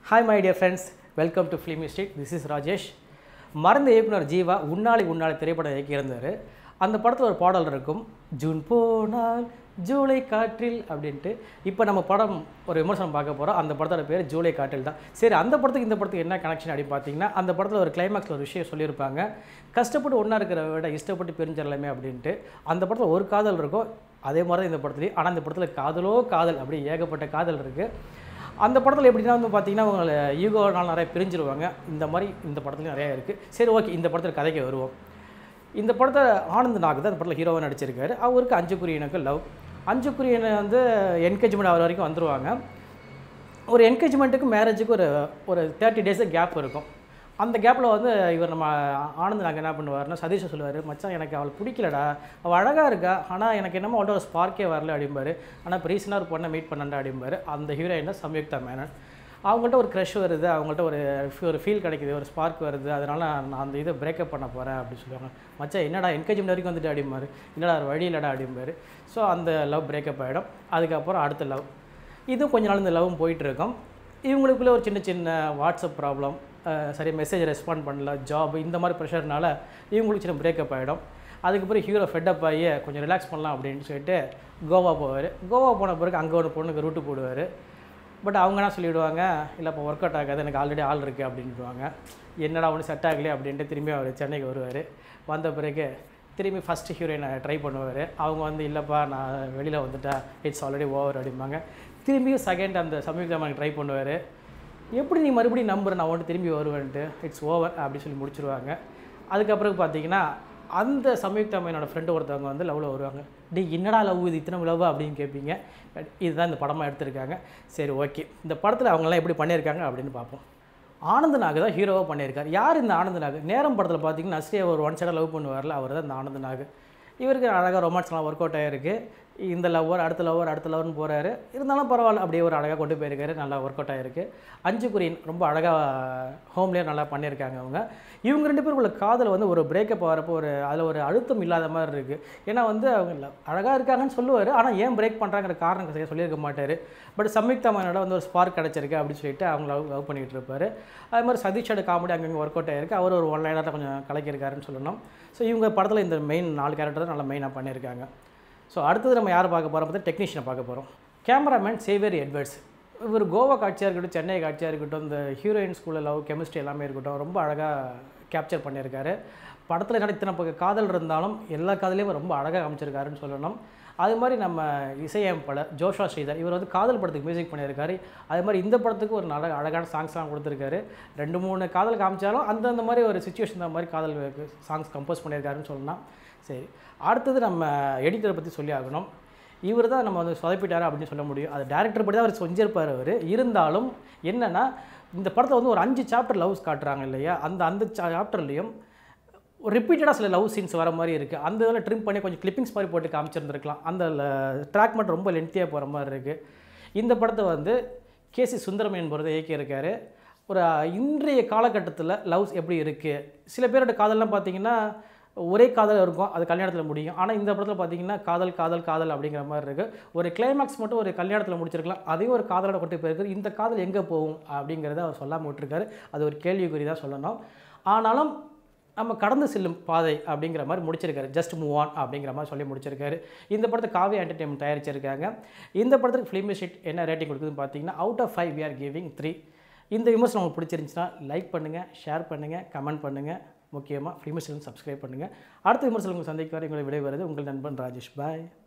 hi my dear friends welcome to film street this is Rajesh மறந்த இயக்குனர் ஜீவா உன்னாளி உன்னாளி திரைப்படம் இயக்கியிருந்தார் அந்த படத்தில் ஒரு பாடல் இருக்கும் ஜூன் போனால் ஜூலை காற்றில் அப்படின்ட்டு இப்போ நம்ம படம் ஒரு விமர்சனம் பார்க்க போகிறோம் அந்த படத்தோட பேர் ஜூலை காற்றில் தான் சரி அந்த படத்துக்கு இந்த படத்துக்கு என்ன கனெக்ஷன் அப்படின்னு பார்த்தீங்கன்னா அந்த படத்தில் ஒரு கிளைமேக்ஸில் ஒரு விஷயம் சொல்லியிருப்பாங்க கஷ்டப்பட்டு ஒன்றா இருக்கிற விட இஷ்டப்பட்டு பிரிஞ்சிடலாமே அப்படின்ட்டு அந்த படத்தில் ஒரு காதல் இருக்கும் அதே மாதிரி தான் இந்த படத்துலேயும் ஆனால் இந்த படத்தில் காதலோ காதல் அப்படி ஏகப்பட்ட காதல் இருக்குது அந்த படத்தில் எப்படின்னா வந்து பார்த்தீங்கன்னா அவங்கள ஈகோனால் நிறைய பிரிஞ்சிருவாங்க இந்த மாதிரி இந்த படத்துலையும் நிறையா இருக்குது சரி ஓகே இந்த படத்தில் கதைக்கு வருவோம் இந்த படத்தை ஆனந்த் நாக் தான் இந்த படத்தில் ஹீரோவாக நடிச்சிருக்காரு அவருக்கு அஞ்சு குரியனுக்கு லவ் அஞ்சு குரியனை வந்து என்கேஜ்மெண்ட் ஆகிற வரைக்கும் வந்துருவாங்க ஒரு என்கேஜ்மெண்ட்டுக்கு மேரேஜுக்கு ஒரு ஒரு தேர்ட்டி டேஸ் கேப் இருக்கும் அந்த கேப்பில் வந்து இவர் நம்ம ஆனந்த் நாங்கள் என்ன பண்ணுவார்னா சதீஷை சொல்லுவார் மச்சான் எனக்கு அவளை பிடிக்கலடா அவள் அழகாக இருக்கா ஆனால் எனக்கு என்னமோ அவள்கிட்ட ஒரு ஸ்பார்க்கே வரல அப்படிம்பாரு ஆனால் இப்போ ரீசனாக ஒரு பொண்ணை மீட் பண்ணண்டா அப்படிம்பாரு அந்த ஹீரோயின் தான் சம்யுக்தா மேனன் அவங்கள்ட்ட ஒரு க்ரஷ் வருது அவங்கள்ட்ட ஒரு ஒரு ஃபீல் கிடைக்குது ஒரு ஸ்பார்க் வருது அதனால் நான் அந்த இதை பிரேக்கப் பண்ண போகிறேன் அப்படின்னு சொல்லுவாங்க மச்சான் என்னடா என்கேஜ்மெண்ட் வரைக்கும் வந்துட்டு அப்படிம்பாரு இல்லைடா வேறு வழி இல்லைடா அப்படிம்பாரு ஸோ அந்த லவ் பிரேக்கப் ஆகிடும் அதுக்கப்புறம் அடுத்த லவ் இதுவும் கொஞ்ச நாள் இந்த லவ்வும் போயிட்டுருக்கும் இவங்களுக்குள்ளே ஒரு சின்ன சின்ன வாட்ஸ்அப் ப்ராப்ளம் சரி மெசேஜ் ரெஸ்பாண்ட் பண்ணல ஜாப் இந்த மாதிரி ப்ரெஷர்னால இவங்களுக்கு சின்ன பிரேக்கப் ஆகிடும் அதுக்கப்புறம் ஹீரோ ஃபெட்டப் ஆகி கொஞ்சம் ரிலாக்ஸ் பண்ணலாம் அப்படின்னு சொல்லிட்டு கோவா போவார் கோவா போன பிறகு அங்கே ஒரு பொண்ணுக்கு ரூட்டு போடுவார் பட் அவங்க என்ன சொல்லிவிடுவாங்க இல்லை இப்போ ஒர்க் அவுட் ஆகாது எனக்கு ஆல்ரெடி ஆள் இருக்குது அப்படின்ட்டுவாங்க என்னடா ஒன்று செட் ஆகலையே அப்படின்ட்டு திரும்பி அவர் சென்னைக்கு வருவார் வந்த பிறகு திரும்பி ஃபஸ்ட்டு ஹீரோயினை ட்ரை பண்ணுவார் அவங்க வந்து இல்லைப்பா நான் வெளியில் வந்துட்டேன் இட்ஸ் ஆல்ரெடி ஓவர் அப்படிம்பாங்க திரும்பியும் செகண்ட் அந்த சமீபமாக ட்ரை பண்ணுவார் எப்படி நீ மறுபடியும் நம்புற நான் ஒன்று திரும்பி வருவேன்ட்டு இட்ஸ் ஓவர் அப்படின்னு சொல்லி முடிச்சிருவாங்க அதுக்கப்புறம் பார்த்தீங்கன்னா அந்த சமயுக்தா என்னோட ஃப்ரெண்டு ஒருத்தவங்க வந்து லவ்வில் வருவாங்க டி என்னடா லவ் இது இத்தனை லவ் அப்படின்னு கேட்பீங்க இதுதான் இந்த படமாக எடுத்திருக்காங்க சரி ஓகே இந்த படத்தில் அவங்கெல்லாம் எப்படி பண்ணியிருக்காங்க அப்படின்னு பார்ப்போம் ஆனந்த் நாக் தான் ஹீரோவாக பண்ணியிருக்காரு யார் இந்த ஆனந்த் நாக் நேரம் படத்தில் பார்த்தீங்கன்னா நஸ்ரியை ஒரு ஒன் சைடாக லவ் பண்ணுவார்ல அவர் தான் இந்த ஆனந்த் நாக் இவருக்கு அழகாக ரொமான்ஸ்லாம் ஒர்க் அவுட் ஆகிருக்கு இந்த லவ்வர் அடுத்த லவ்வர் அடுத்த லவர்னு போகிறாரு இருந்தாலும் பரவாயில்ல அப்படியே ஒரு அழகாக கொண்டு போயிருக்காரு நல்லா ஒர்க் அவுட் ஆகிருக்கு அஞ்சு குரியன் ரொம்ப அழகாக ஹோம்லேயே நல்லா பண்ணியிருக்காங்க அவங்க இவங்க ரெண்டு பேருக்குள்ள காதல் வந்து ஒரு பிரேக்கப் வரப்போ ஒரு அதில் ஒரு அழுத்தம் இல்லாத மாதிரி இருக்குது ஏன்னா வந்து அவங்க அழகாக இருக்காங்கன்னு சொல்லுவார் ஆனால் ஏன் பிரேக் பண்ணுறாங்கிற காரணம் சரியாக சொல்லியிருக்க மாட்டார் பட் சம்யுக்தா மேனோட வந்து ஒரு ஸ்பார்க் கிடச்சிருக்கு அப்படின்னு சொல்லிட்டு அவங்க லவ் லவ் பண்ணிகிட்டு இருப்பார் அது மாதிரி சதீஷோட காமெடி அங்கங்கே ஒர்க் அவுட் ஆகிருக்கு அவர் ஒரு ஒன் லைனாக கொஞ்சம் கலக்கியிருக்காருன்னு சொல்லணும் ஸோ இவங்க படத்தில் இந்த மெயின் நாலு கேரக்டர் தான் நல்லா மெயினாக பண்ணியிருக்காங்க ஸோ அடுத்தது நம்ம யாரை பார்க்க போகிறோம் பார்த்தா டெக்னீஷியனை பார்க்க போகிறோம் கேமராமேன் சேவியர் எட்வர்ட்ஸ் இவர் கோவா காட்சியாக இருக்கட்டும் சென்னை காட்சியாக இருக்கட்டும் இந்த ஹீரோயின் ஸ்கூலில் லவ் கெமிஸ்ட்ரி எல்லாமே இருக்கட்டும் ரொம்ப அழகாக கேப்சர் பண்ணியிருக்காரு படத்தில் என்ன இத்தனை பக்கம் காதல் இருந்தாலும் எல்லா காதலையும் ரொம்ப அழகாக அமைச்சிருக்காருன்னு சொல்லணும் அது மாதிரி நம்ம இசையமைப்பாளர் ஜோஷா ஸ்ரீதர் இவர் வந்து காதல் படத்துக்கு மியூசிக் பண்ணியிருக்காரு அது மாதிரி இந்த படத்துக்கு ஒரு நல்ல அழகான சாங்ஸ்லாம் கொடுத்துருக்காரு ரெண்டு மூணு காதல் காமிச்சாலும் அந்தந்த மாதிரி ஒரு சுச்சுவேஷன் மாதிரி காதல் சாங்ஸ் கம்போஸ் பண்ணியிருக்காருன்னு சொல்லலாம் சரி அடுத்தது நம்ம எடிட்டரை பற்றி சொல்லி ஆகணும் இவர் தான் நம்ம வந்து சொதப்பிட்டார் அப்படின்னு சொல்ல முடியும் அது டேரக்டர் படி தான் அவர் செஞ்சிருப்பார் அவர் இருந்தாலும் என்னென்னா இந்த படத்தில் வந்து ஒரு அஞ்சு சாப்டர் லவ்ஸ் காட்டுறாங்க இல்லையா அந்த அந்த சாப்டர்லேயும் ரிப்பீட்டடாக சில லவ் சீன்ஸ் வர மாதிரி இருக்குது அந்த இதில் ட்ரிம் பண்ணி கொஞ்சம் கிளிப்பிங்ஸ் மாதிரி போட்டு காமிச்சிருந்துருக்கலாம் அந்த ட்ராக் மட்டும் ரொம்ப லென்த்தியாக போகிற மாதிரி இருக்குது இந்த படத்தை வந்து கேசி சுந்தரம் என்பவர் இயக்கியிருக்காரு ஒரு இன்றைய காலகட்டத்தில் லவ்ஸ் எப்படி இருக்குது சில பேரோட காதல்லாம் பார்த்தீங்கன்னா ஒரே காதல் இருக்கும் அது கல்யாணத்தில் முடியும் ஆனால் இந்த படத்தில் பார்த்தீங்கன்னா காதல் காதல் காதல் அப்படிங்கிற மாதிரி இருக்குது ஒரு கிளைமேக்ஸ் மட்டும் ஒரு கல்யாணத்தில் முடிச்சிருக்கலாம் அதையும் ஒரு காதலோட கொண்டு போயிருக்கு இந்த காதல் எங்கே போகும் அப்படிங்கிறத அவர் சொல்லாமல் விட்டுருக்காரு அது ஒரு கேள்விக்குறி தான் சொல்லணும் ஆனாலும் நம்ம கடந்து செல்லும் பாதை அப்படிங்கிற மாதிரி முடிச்சிருக்காரு ஜஸ்ட் மூவ் ஆன் அப்படிங்கிற மாதிரி சொல்லி முடிச்சிருக்காரு இந்த படத்தை காவி என்டர்டைன்மெண்ட் தயாரிச்சிருக்காங்க இந்த படத்துக்கு ஃபிலிம் ஷீட் என்ன ரேட்டிங் கொடுக்குதுன்னு பார்த்தீங்கன்னா out of five we are giving three இந்த விமர்சனம் உங்களுக்கு பிடிச்சிருந்துச்சுன்னா லைக் பண்ணுங்கள் ஷேர் பண்ணுங்கள் கமெண்ட் பண்ணுங்கள் முக்கியமாக ஃபிலிம் சப்ஸ்கிரைப் பண்ணுங்கள் அடுத்த விமர்சனம் சந்திக்க வரை உங்களை விடைபெறுவது உங்கள் நண்பன் ராஜேஷ் பாய்